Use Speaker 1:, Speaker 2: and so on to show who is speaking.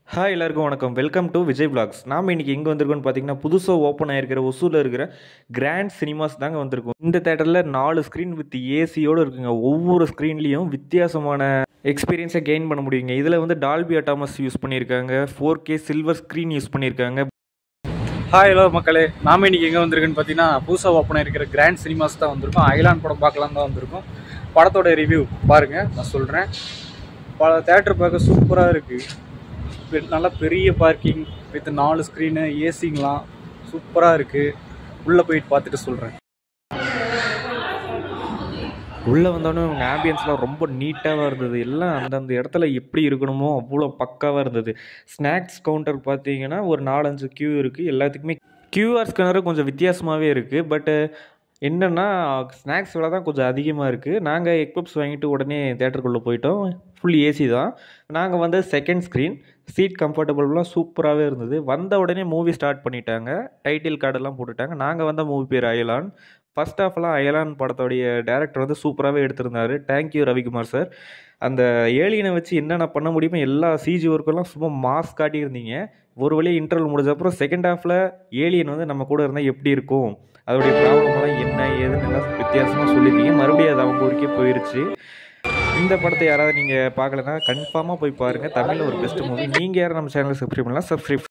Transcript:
Speaker 1: hi எல்லாருக்கும் வணக்கம் welcome to Vijay blocks நாம் இன்னைக்கு எங்கே வந்திருக்கோம்னு பார்த்தீங்கன்னா புதுசாக ஓப்பன் ஆயிருக்கிற ஒசூரில் இருக்கிற கிராண்ட் சினிமாஸ் தாங்க வந்திருக்கோம் இந்த தேட்டரில் நாலு ஸ்க்ரீன் வித் ஏசியோடு இருக்குங்க ஒவ்வொரு ஸ்க்ரீன்லேயும் வித்தியாசமான எக்ஸ்பீரியன்ஸை கெயின் பண்ண முடியுங்க இதில் வந்து டால்பி அட்டாமஸ் யூஸ் பண்ணியிருக்காங்க four K silver screen use பண்ணியிருக்காங்க
Speaker 2: ஹாய் ஹலோ மக்களே நாம இன்னைக்கு எங்கே வந்திருக்குன்னு பார்த்தீங்கன்னா புதுசாக ஓப்பன் இருக்கிற கிராண்ட் சினிமாஸ் தான் வந்திருக்கோம் ஐலாண்ட் படம் பார்க்கலாம் தான் வந்திருக்கோம் படத்தோட ரிவ்யூ பாருங்கள் நான் சொல்கிறேன் பல தேட்டர் பார்க்க சூப்பராக இருக்குது நல்ல பெரிய பார்க்கிங் வித் நாலு ஸ்க்ரீனு ஏசிங்கெலாம் சூப்பராக இருக்குது உள்ளே போயிட்டு பார்த்துட்டு சொல்கிறேன்
Speaker 1: உள்ளே வந்தோடனே அவங்க ஆம்பியன்ஸ்லாம் ரொம்ப நீட்டாக இருந்தது எல்லாம் அந்தந்த இடத்துல எப்படி இருக்கணுமோ அவ்வளோ பக்காவாக இருந்தது ஸ்நாக்ஸ் கவுண்டர் பார்த்தீங்கன்னா ஒரு நாலஞ்சு க்யூ இருக்குது எல்லாத்துக்குமே கியூஆர் ஸ்கேனரும் கொஞ்சம் வித்தியாசமாகவே இருக்குது பட்டு என்னென்னா ஸ்நாக்ஸ் விலை தான் கொஞ்சம் அதிகமாக இருக்குது நாங்கள் எக்வப்ஸ் வாங்கிட்டு உடனே தேட்டருக்குள்ளே போயிட்டோம் ஃபுல் ஏசி தான் நாங்கள் வந்து செகண்ட் ஸ்க்ரீன் சீட் கம்ஃபர்டபுள்லாம் சூப்பராகவே இருந்தது வந்த உடனே மூவி ஸ்டார்ட் பண்ணிட்டாங்க டைட்டில் கார்டெல்லாம் போட்டுட்டாங்க நாங்கள் வந்த மூவி பேர் அயலான் ஃபர்ஸ்ட் ஆஃப்லாம் அயலான் படத்தோடைய டேரக்டர் வந்து சூப்பராகவே எடுத்திருந்தாரு தேங்க்யூ ரவிக்குமார் சார் அந்த ஏலியனை வச்சு என்னென்ன பண்ண முடியுமோ எல்லா சிஜி ஒர்க்கெல்லாம் சும்மா மாஸ் காட்டியிருந்தீங்க ஒரு வழியாக இன்டர்வல் முடிஞ்ச அப்புறம் செகண்ட் ஹாஃபில் ஏலியன் வந்து நம்ம கூட இருந்தால் எப்படி இருக்கும் அதோடைய ப்ராப்ளம்லாம் என்ன ஏதுன்னு எல்லாம் வித்தியாசமாக சொல்லியிருந்தீங்க மறுபடியும் அது அவங்க ஊருக்கே போயிருச்சு இந்த படத்தை யாராவது நீங்கள் பார்க்கலன்னா கன்ஃபார்மாக போய் பாருங்கள் தமிழில் ஒரு பெஸ்ட் மூவி நீங்கள் யாரும் நம்ம சேனலை சப்ஸ்கிரைப் பண்ணலாம் சப்ஸ்கிரைப்